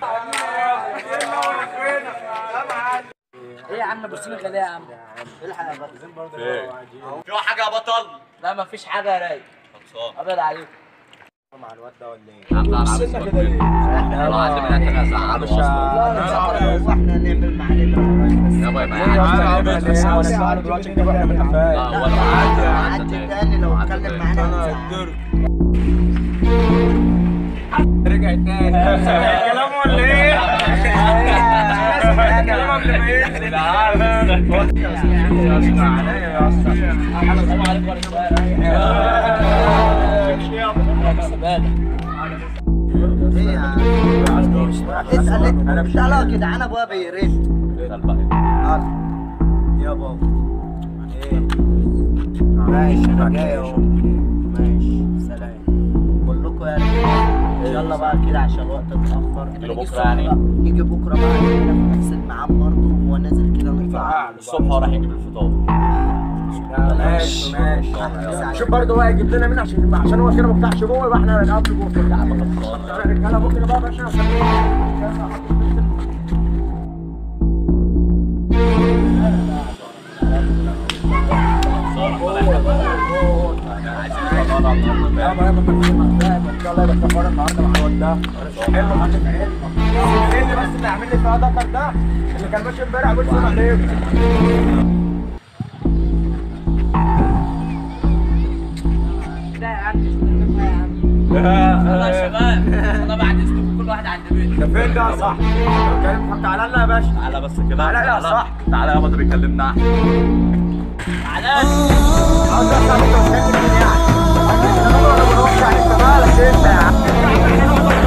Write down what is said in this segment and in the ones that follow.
ايه يا عم بص لي غاليه يا عم الحق يا بطل في حاجه يا بطل لا مفيش حاجه يا رايق خلصان ابيض عليك مع الواد ده ولا ايه؟ يا عم تعالى على سنة كده ليه؟ احنا معلمين انت هزعله اصلا واحنا نعمل معلم يابا يبقى ليه يا عادي. اسطى ليه؟ هو نسمع دلوقتي كده واحنا من لا قفاه هو لو عادي عدي تاني لو اتكلم معانا هنزعل. رجع تاني كلام ولا ايه؟ كلام قبل ما ينزل اسمع عليا يا اسطى السلام عليكم ورحمه الله ايه يا عم اسال انا انت لا يا جدعان ابويا بيرن يا بابا ايه ماشي انا جاي اهو ماشي سلام بقول لكم يا رجاله يلا بقى كده عشان الوقت اتاخر نيجي نيجي بكرة الصبح يعني؟ بقى. نيجي بكره بقى كده في نفس الميعاد برضه وهو نازل كده نطلع الصبح هو راح يجيب الفطار ماشي ماشي شوف برضه هو هيجيب لنا مين عشان عشان هو كده ما فتحش جوه يبقى احنا هنقابله جوه كده يا رجاله ممكن بقى يا باشا عشان يابا يابا ما في مزاج ان شاء الله يبقى سفر النهارده مع الواد ده حلو ما في علم ايه اللي بس اللي عامل لي فيها ذكر ده اللي كان ماشي امبارح بيقول سلام عليكم ده يا عم يلا يا شباب انا بعد اذنكم كل واحد عند بيته ده فين ده يا صاحبي؟ طب تعالى لنا يا باشا تعالى بس كده تعالى يا تعالى. صاحبي. تعالى يابا ده بيكلمنا احنا تعالى عاوز اسال انت بتتكلم مين يعني؟ عايز تشتغل ولا بنروح يعني انت مالك انت يا عم؟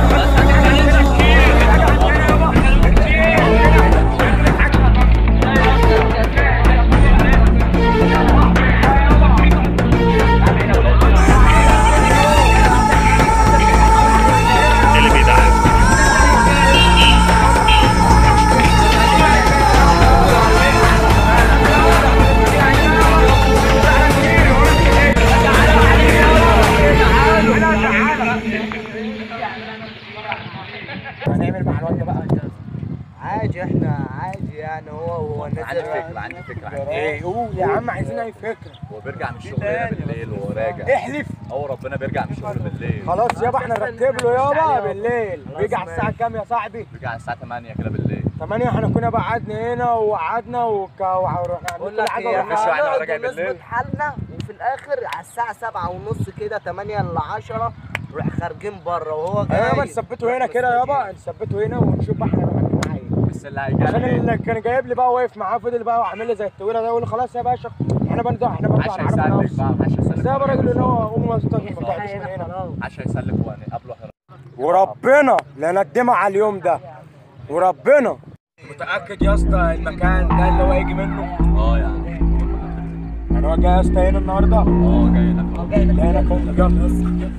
هنعمل مع الواد ده بقى انت عادي احنا عادي يعني هو وهو عندي نازل فكره عندي فكره عندي ايه قول يا عم عايزين اي فكره هو بيرجع من الشغل هنا بالليل وهو راجع احلف هو ربنا بيرجع من الشغل بالليل خلاص يابا احنا نرتب له يابا بالليل بيجي على الساعه كام يا صاحبي؟ بيرجع الساعه 8 كده بالليل 8 احنا كنا بقى قعدنا هنا وقعدنا وك- ورحنا بقول عاملين كل لك حاجه ايه ورحنا ماشي واحنا هنقعد راجع بالليل. ونظبط حالنا وفي الاخر على الساعه 7 ونص كده 8 ل 10 نروح خارجين بره وهو جاي ايوه نثبته هنا كده يابا نثبته هنا ونشوف بقى احنا هنعمل معاه ايه بس اللي عشان هيجي اللي كان جايب لي بقى واقف معاه فضل بقى وعامل لي زي التويله ده يقول لي خلاص يا باشا احنا برضه احنا برضه عشان هنعرف يسلك نفس بقى عشان يسلك بس يا راجل ان هو قوم استاذ ما تقعدش من هنا خلاص عشان يسلك وهنقابله احنا وربنا لا ندمه على اليوم ده وربنا متاكد يا اسطى المكان ده اللي هو هيجي منه اه يعني يعني هو جاي يا اسطى هنا النهارده اه جاي لك لا هنا كنت يلا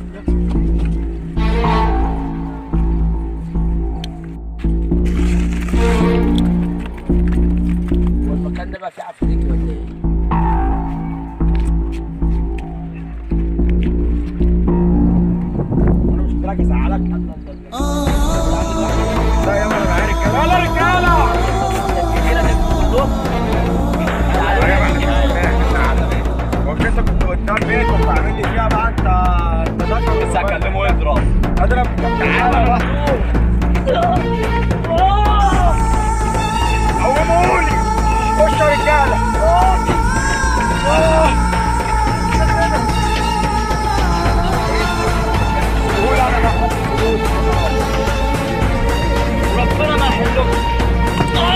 والمكان ده بقى فيه عفريت ولا ايه؟ انا مش راجع ازعلك لا يا انا معايا رجاله يلا رجاله هو انت كنت قدام بيته وبتعمل لي فيها بقى انت انت ذكر لسه هكلمه يضرب اضرب طب تعالى بقى قوموني خشوا يا رجاله قول انا هاخد فلوس ربنا ما يحلكم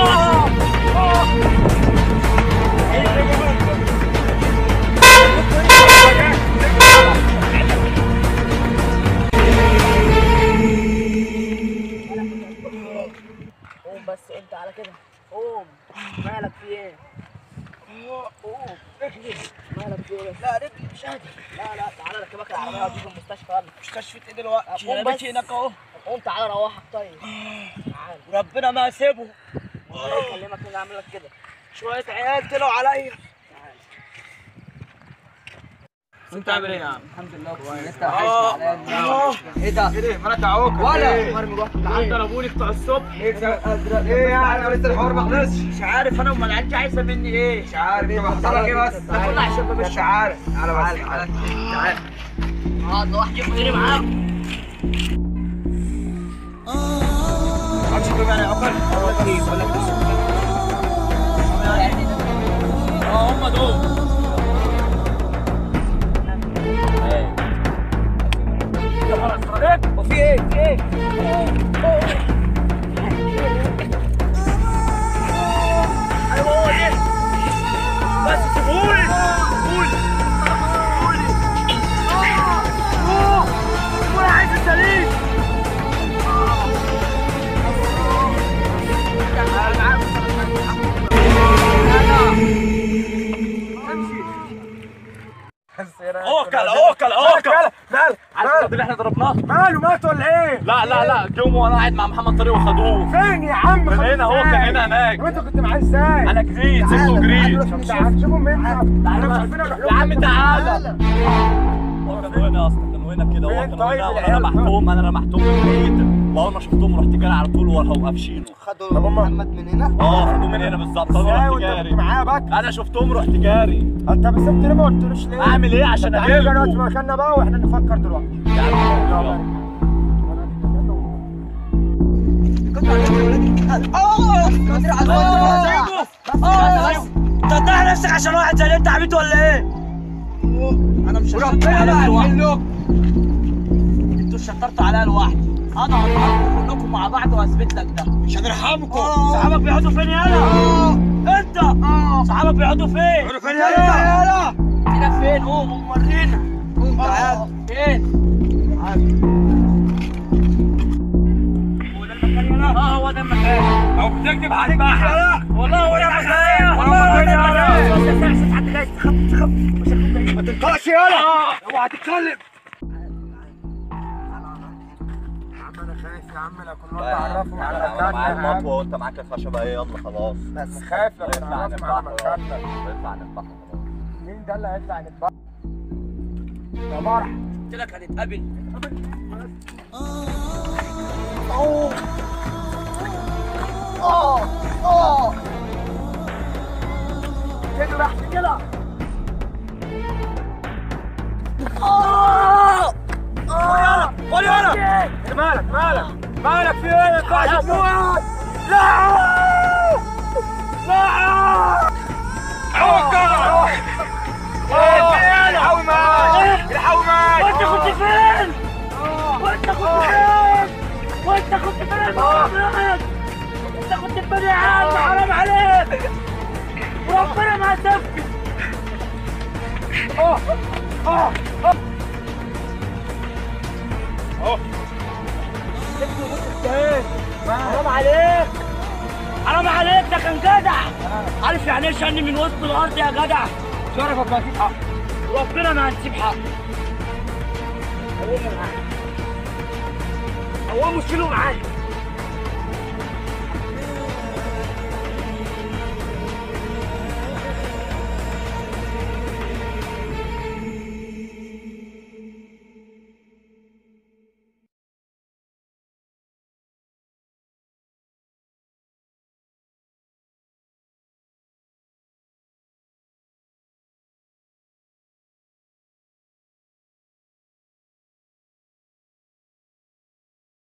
قوم بس انت على كده قوم مالك في ايه؟ قوم رجلي مالك في ايه؟ لا رجلي مش قادر لا لا تعالى ركبك العربيه وديك المستشفى يلا مستشفى ايه دلوقتي؟ قوم بس هناك اهو قوم تعالى روحك طيب تعالى ربنا ما اسيبه والله يكلمك انا اعمل لك كده شويه عيال طلعوا عليا انت عامل ايه يا عم؟ الحمد لله كويس انت آه. وحشني عليا ايه ده ايه ده مالك دعوك ولا مرمي جوه العيال ضربوني بتوع الصبح ايه يعني لسه الحوار ما خلصش مش عارف انا امال العيال دي عايزه مني ايه؟ مش عارف ايه حصل لك ايه بس ده كله عشان بمشي مش عارف انا بس تعال تعال اقعد لوحدي وخدني معاكم محدش يجيب يعني عقل ولا كريم ولا كريم اه هم دول وفي ايه؟ في ايه؟ ايوه هو ده بس سيبوني سيبوني سيبوني اوه سيبوني عايز السليم اوكل اوكل اوكل مال عارف مال الواد اللي احنا ضربناه ماله مات ولا ايه؟ لا لا لا جم وانا قاعد مع محمد طارق وخدوه فين يا عم؟ من هنا هو كان هنا هناك طب انت كنت معاه ازاي؟ انا جريت سبته جريت شوفوا مين احنا مش عارفين نروح يا عم تعالى هو كانوا هنا اصلا كانوا هنا كده هو فين كانوا طيب هنا وانا العيال؟ لمحتهم انا لمحتهم من بعيد واول ما شفتهم رحت جاري على طول وراهم قافشينه خدوا محمد من هنا اه خدوه من هنا بالظبط انا ازاي رحت وانت جاري كنت معاه بقى؟ انا شفتهم رحت جاري انت بس انت ليه ما قلتلوش ليه؟ اعمل ايه عشان تعالى دلوقتي اجيبه مكاننا بقى واحنا نفكر دلوقتي يا عم يلا. انت هتضيع نفسك عشان واحد زي اللي انت عبيط ولا ايه؟ انا مش ربنا بقى انتوا شطرتوا عليا لوحدي انا هضربكم كلكم مع بعض واثبت لك ده مش هنرحمكم صحابك بيقعدوا فين يالا؟ انت صحابك بيقعدوا فين؟ بيقعدوا فين يالا؟ كده فين؟ قوم قوم ورينا قوم تعال فين؟ هو ده المكان يالا؟ اه هو ده المكان او بتكذب عليك بقى والله هو ده المكان والله هو ده المكان حد جاي تخاف تخاف مش هتكون بعيد ما تنطقش يالا اوعى تتكلم يا عم انا خايف يا عم لا كنا لا يا عم، نعرفهم على انا أنا معايا مكاننا يا عم. المطوه وانت معاك الخشبه ايه يلا خلاص بس خايف لو اطلع نعرفهم على نذبحه مكاننا اطلع نذبحه خلاص مين ده اللي هيطلع نتبع يا مرح قلت لك هنتقابل تجرح تجرح قول يالا انت مالك مالك مالك في ايه ما ينفعش تموت لا لا عوكر الحوي مات الحوي مات وانت كنت فين؟ وانت كنت فين؟ وانت كنت فين يا محمد؟ انت كنت فين يا عم حرام عليك وربنا ما سابك اه اه حرام عليك حرام عليك ده كان جدع عارف يعني ايه شني من وسط الارض يا جدع شرفك ما فيش حق ربنا ما هنسيب حق قوموا معايا قوموا شيلوا معايا